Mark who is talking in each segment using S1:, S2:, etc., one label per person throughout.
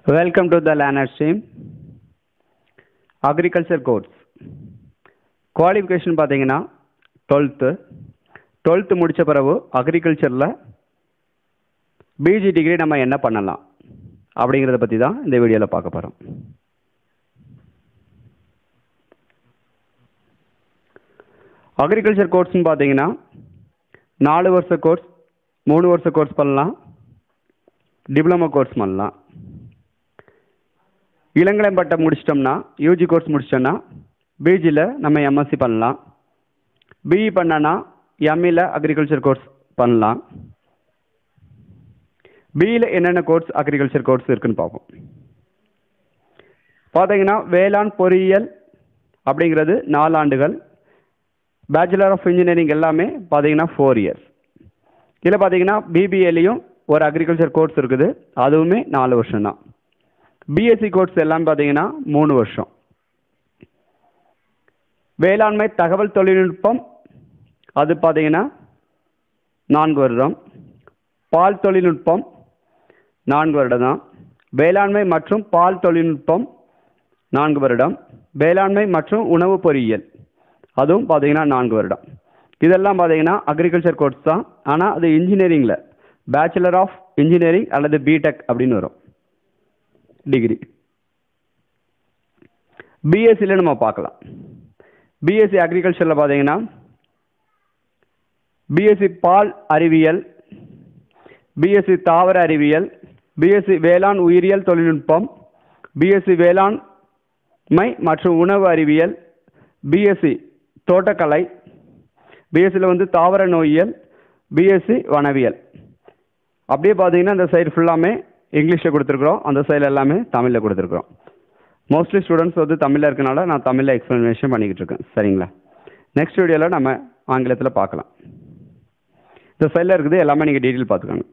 S1: Welcome to the learner stream. Agriculture course. Qualification பார்த்தீங்கன்னா twelfth twelfth முடித்த பிறகு அக்ரிகல்ச்சரில் PG degree நம்ம என்ன பண்ணலாம் அப்படிங்கிறத பற்றி தான் இந்த வீடியோவில் பார்க்க போகிறோம் அக்ரிகல்ச்சர் கோர்ஸ்னு பார்த்தீங்கன்னா நாலு வருஷ கோர்ஸ் மூணு வருஷ கோர்ஸ் பண்ணலாம் டிப்ளமோ கோர்ஸ் பண்ணலாம் இளங்கலை பட்டம் முடிச்சிட்டோம்னா யூஜி கோர்ஸ் முடிச்சிட்டோம்னா பிஜியில் நம்ம எம்எஸ்சி பண்ணலாம் பிஇ பண்ணனா எம்இல அக்ரிகல்ச்சர் கோர்ஸ் பண்ணலாம் பிஇயில் என்னென்ன கோர்ஸ் அக்ரிகல்ச்சர் கோர்ஸ் இருக்குன்னு பார்ப்போம் பார்த்தீங்கன்னா வேளாண் பொறியியல் அப்படிங்கிறது நாலு ஆண்டுகள் பேச்சுலர் ஆஃப் இன்ஜினியரிங் எல்லாமே பார்த்தீங்கன்னா ஃபோர் இயர்ஸ் இதில் பார்த்தீங்கன்னா பிபிஏலையும் ஒரு அக்ரிகல்ச்சர் கோர்ஸ் இருக்குது அதுவுமே நாலு வருஷம் தான் பிஎஸ்சி கோர்ஸ் எல்லாம் பார்த்தீங்கன்னா மூணு வருஷம் வேளாண்மை தகவல் தொழில்நுட்பம் அது பார்த்தீங்கன்னா நான்கு வருடம் பால் தொழில்நுட்பம் நான்கு வருடம் தான் வேளாண்மை மற்றும் பால் தொழில்நுட்பம் நான்கு வருடம் வேளாண்மை மற்றும் உணவு பொறியியல் அதுவும் பார்த்தீங்கன்னா நான்கு வருடம் இதெல்லாம் பார்த்தீங்கன்னா அக்ரிகல்ச்சர் கோர்ஸ் தான் ஆனால் அது இன்ஜினியரிங்கில் பேச்சுலர் ஆஃப் இன்ஜினியரிங் அல்லது பிடெக் அப்படின்னு வரும் டிகிரி பிஎஸ்சியில் நம்ம பார்க்கலாம் பிஎஸ்சி அக்ரிகல்ச்சரில் பார்த்தீங்கன்னா பிஎஸ்சி பால் அறிவியல் பிஎஸ்சி தாவர அறிவியல் பிஎஸ்சி வேளாண் உயிரியல் தொழில்நுட்பம் பிஎஸ்சி வேளாண்மை மற்றும் உணவு அறிவியல் பிஎஸ்சி தோட்டக்கலை பிஎஸ்சியில் வந்து தாவர நோயியல் பிஎஸ்சி வனவியல் அப்படியே பார்த்தீங்கன்னா இந்த சைடு ஃபுல்லாமே இங்கிலீஷில் கொடுத்துருக்குறோம் அந்த சைடில் எல்லாமே தமிழில் கொடுத்துருக்குறோம் மோஸ்ட்லி ஸ்டூடெண்ட்ஸ் வந்து தமிழில் இருக்கனால நான் தமிழில் எக்ஸ்ப்ளனேஷன் பண்ணிக்கிட்டு இருக்கேன் சரிங்களா நெக்ஸ்ட் வீடியோவில் நம்ம ஆங்கிலத்தில் பார்க்கலாம் இந்த சைடில் இருக்குது எல்லாமே நீங்கள் டீட்டெயில் பார்த்துக்கோங்க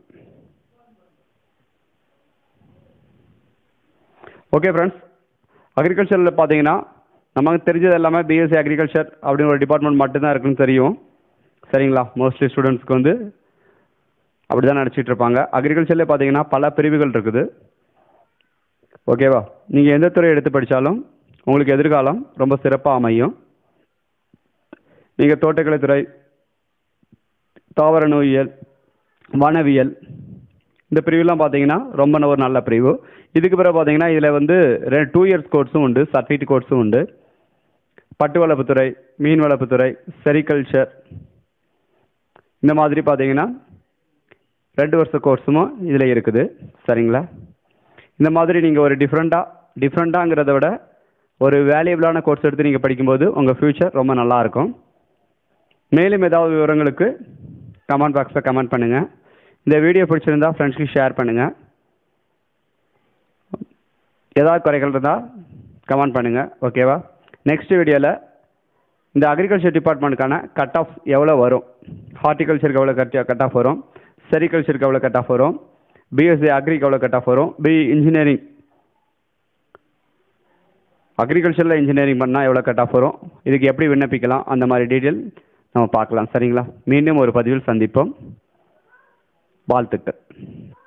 S1: ஓகே ஃப்ரெண்ட்ஸ் அக்ரிகல்ச்சரில் பார்த்தீங்கன்னா நமக்கு தெரிஞ்சது எல்லாமே பிஎஸ்சி அக்ரிகல்ச்சர் அப்படின்னு ஒரு டிபார்ட்மெண்ட் மட்டும்தான் இருக்குன்னு தெரியும் சரிங்களா மோஸ்ட்லி ஸ்டூடெண்ட்ஸ்க்கு வந்து அப்படி தான் நினச்சிட்டு இருப்பாங்க அக்ரிகல்ச்சரில் பார்த்தீங்கன்னா பல பிரிவுகள் இருக்குது ஓகேவா நீங்கள் எந்த துறை எடுத்து படித்தாலும் உங்களுக்கு எதிர்காலம் ரொம்ப சிறப்பாக அமையும் நீங்கள் தோட்டக்கலை துறை தாவர நோயியல் வனவியல் இந்த பிரிவுலாம் பார்த்தீங்கன்னா ரொம்ப ஒரு நல்ல பிரிவு இதுக்கு பிறகு பார்த்தீங்கன்னா இதில் வந்து ரெண்டு டூ இயர்ஸ் கோர்ஸும் உண்டு சர்டிஃபிகேட் கோர்ஸும் உண்டு பட்டு வளர்ப்புத்துறை மீன் வளர்ப்புத்துறை செரிகல்ச்சர் இந்த மாதிரி பார்த்தீங்கன்னா ரெண்டு வருஷ கோர்ஸும் இதில் இருக்குது சரிங்களா இந்த மாதிரி நீங்கள் ஒரு டிஃப்ரெண்ட்டாக டிஃப்ரெண்ட்டாங்கிறத விட ஒரு வேல்யூபிளான கோர்ஸ் எடுத்து நீங்கள் படிக்கும்போது உங்கள் ஃப்யூச்சர் ரொம்ப நல்லாயிருக்கும் மேலும் ஏதாவது விவரங்களுக்கு கமெண்ட் பாக்ஸில் கமெண்ட் பண்ணுங்கள் இந்த வீடியோ பிடிச்சிருந்தா ஃப்ரெண்ட்ஸ்க்கு ஷேர் பண்ணுங்கள் ஏதாவது குறைகள் இருந்தால் கமெண்ட் பண்ணுங்கள் ஓகேவா நெக்ஸ்ட் வீடியோவில் இந்த அக்ரிகல்ச்சர் டிபார்ட்மெண்ட்டுக்கான கட் ஆஃப் எவ்வளோ வரும் ஹார்டிகல்ச்சருக்கு எவ்வளோ கட் கட் ஆஃப் வரும் செரிகல்ச்சருக்கு எவ்வளோ கட் ஆஃப் வரும் பிஎஸ்சி அக்ரிக்கு எவ்வளோ கட் ஆஃப் வரும் பி இன்ஜினியரிங் அக்ரிகல்ச்சரில் இன்ஜினியரிங் பண்ணால் எவ்வளோ கட் ஆஃப் வரும் இதுக்கு எப்படி விண்ணப்பிக்கலாம் அந்த மாதிரி டீட்டெயில் நம்ம பார்க்கலாம் சரிங்களா மீண்டும் ஒரு பதிவில் சந்திப்போம் வாழ்த்துக்கள்